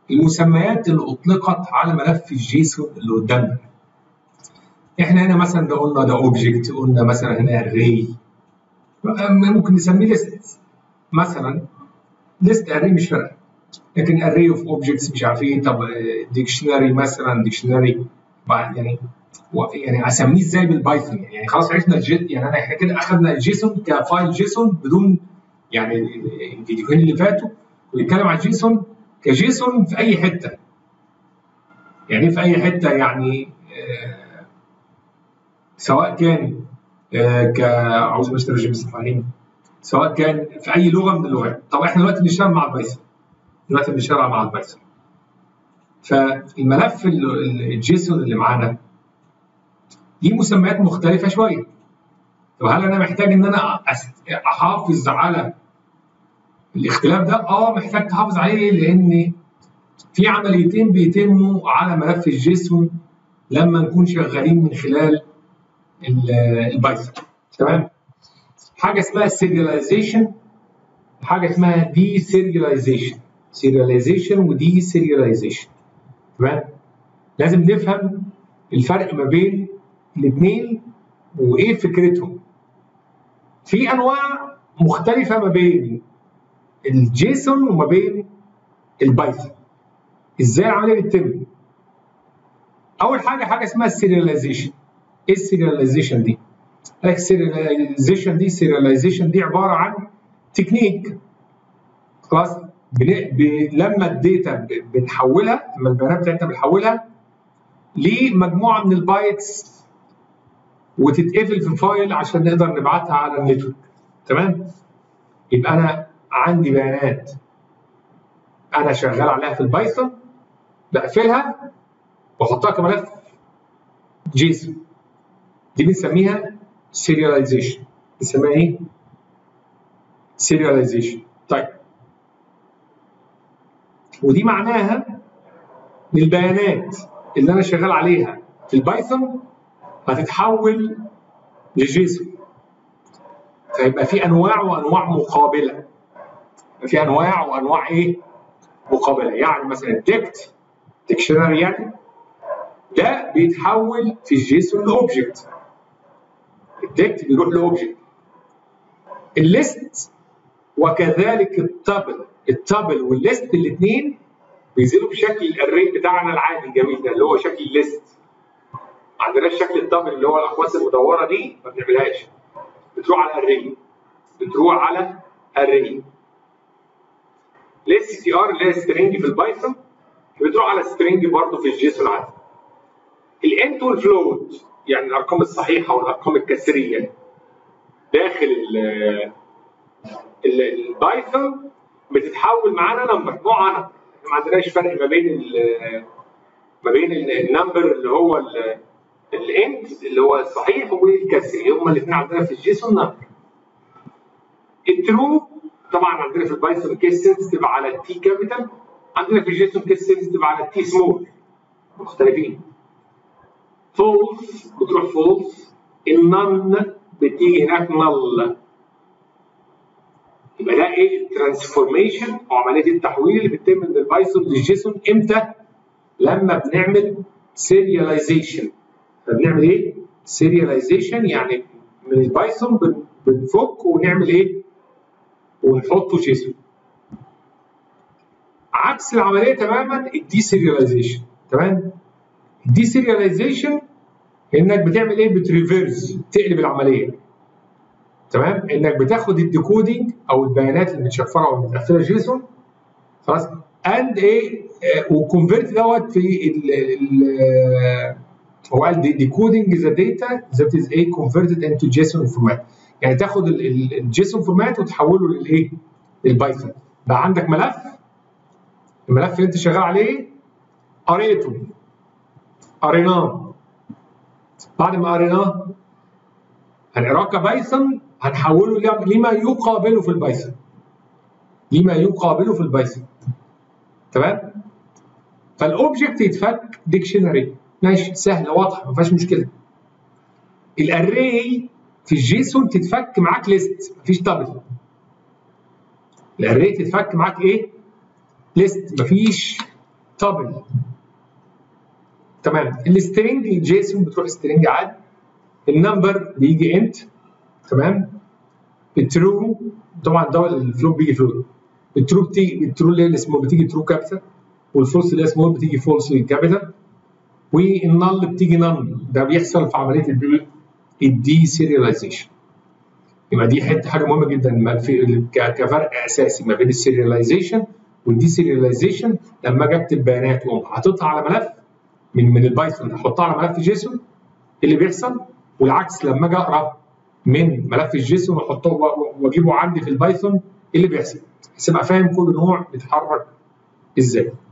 المسميات اللي اطلقت على ملف الجيسون اللي قدامنا احنا هنا مثلا ده قلنا ده اوبجكت قلنا مثلا هنا اري ممكن نسميه ليست مثلا ليست اري مش فارقه لكن اري اوف اوبجكتس مش عارف ايه طب ديكشنري مثلا ديكشنري يعني يعني اسميه ازاي بالبايثون يعني خلاص عرفنا الجيت يعني انا احنا كده اخذنا الجيسون كفايل جيسون بدون يعني الفيديوهين اللي فاتوا بنتكلم عن جيسون كجيسون في اي حته يعني في اي حته يعني آه سواء كان آه ك اعوذ بالله من الشيطان الرجيم سواء كان في اي لغه من اللغات طب احنا دلوقتي بنشتغل مع البايثون دلوقتي بنشتغل مع البايثون فالملف الجيسون اللي معانا ليه مسميات مختلفه شويه طب هل انا محتاج ان انا احافظ على الاختلاف ده؟ اه محتاج تحافظ عليه لان في عمليتين بيتموا على ملف الجيسون لما نكون شغالين من خلال البايثون تمام؟ حاجه اسمها سيرياليزيشن حاجه اسمها دي سيرياليزيشن سيرياليزيشن ودي سيرياليزيشن تمام؟ لازم نفهم الفرق ما بين الاثنين وايه فكرتهم في انواع مختلفه ما بين الجيسون وما بين البايثون ازاي العمليه بتتم اول حاجه حاجه اسمها السيرياليزيشن ايه السيرياليزيشن دي السيرياليزيشن دي السيرياليزيشن دي عباره عن تكنيك خلاص ب... لما الداتا بنحولها لما البيانات بتاعتنا بنحولها لمجموعه من البايتس وتتقفل في فايل عشان نقدر نبعتها على النتورك تمام يبقى انا عندي بيانات انا شغال عليها في البايثون بقفلها واحطها كملف جيسون دي بنسميها سيرياليزيشن بنسميها ايه؟ سيرياليزيشن طيب ودي معناها ان البيانات اللي انا شغال عليها في البايثون هتتحول لجيسون فيبقى في انواع وانواع مقابله في انواع وانواع ايه مقابله يعني مثلا الديكت ديكشنري يعني ده بيتحول في الجيسون لاوبجكت الديكت بيروح لاوبجكت الليست وكذلك التابل التابل والليست الاثنين بينزلوا بشكل الاري بتاعنا العادي الجميل ده اللي هو شكل الليست ما عندناش شكل التابل اللي هو الاقواس المدوره دي ما بنعملهاش بتروح على الاري بتروح على الاري الاس تي ار اللي هي سترينج في البايثون بتروح على سترينج برضه في الجيسون عادي الانت والفلوت يعني الارقام الصحيحه والارقام الكسريه داخل البايثون بتتحول معانا نمبر نوع نمبر ما عندناش فرق ما بين ما بين النمبر اللي هو الانت اللي هو الصحيح والكسري هما الاثنين عندنا في الجيسون نمبر الترو طبعا عندنا في البايثون كيس سنسيتيف على التي كابيتال عندنا في الجيسون كيس سنسيتيف على التي سمول مختلفين فولس بتروح فولس النن بتيجي هناك نل يبقى ده ايه الترانسفورميشن او عمليه التحويل اللي بتتم من البايثون للجيسون امتى؟ لما بنعمل سيرياليزيشن فبنعمل ايه؟ سيرياليزيشن يعني من البايثون بنفك ونعمل ايه؟ ونحطه جيسون عكس العمليه تماما الدي سيرياليزيشن تمام؟ الدي سيرياليزيشن انك بتعمل ايه؟ بتريفيرس تقلب العمليه تمام انك بتاخد الديكودينج او البيانات اللي متشفره او متقفله جيسون خلاص اند ايه وكونفرت دوت في ال ال هو قال ديكودينج ذا داتا ذات از ايه كونفرتد انتو جيسون فورمات يعني تاخد الجيسون فورمات وتحوله للايه؟ للبايثون بقى عندك ملف الملف اللي انت شغال عليه قريته قريناه بعد ما قريناه هنقراه كبايثون هنحوله لما يقابله في البايثون لما يقابله في البايثون تمام فالاوبجكت يتفك ديكشنري ماشي سهله واضحه ما فيهاش مشكله الاري في الجيسون تتفك معاك ليست مفيش تابل الاري تتفك معاك ايه ليست مفيش تابل تمام السترنج جيسون بتروح سترنج عادي النمبر بيجي انت تمام الترو طبعا ده الفلوت بيجي فلوت الترو بتيجي الترو اللي هي اسمه بتيجي ترو كابيتال والفولس اللي هي سمول بتيجي فولس كابيتال والنل بتيجي نن ده بيحصل في عمليه الدي الدي سيرياليزيشن يبقى دي حته حاجه مهمه جدا في كفرق اساسي ما بين السيرياليزيشن والدي سيرياليزيشن لما اجي اكتب بيانات واقوم حاططها على ملف من من البايثون احطها على ملف جيسون اللي بيحصل والعكس لما اجي اقرا من ملف الجيسون واحطه واجيبه عندي في البايثون ايه اللي بيحصل؟ بس ابقى فاهم كل نوع بيتحرك ازاي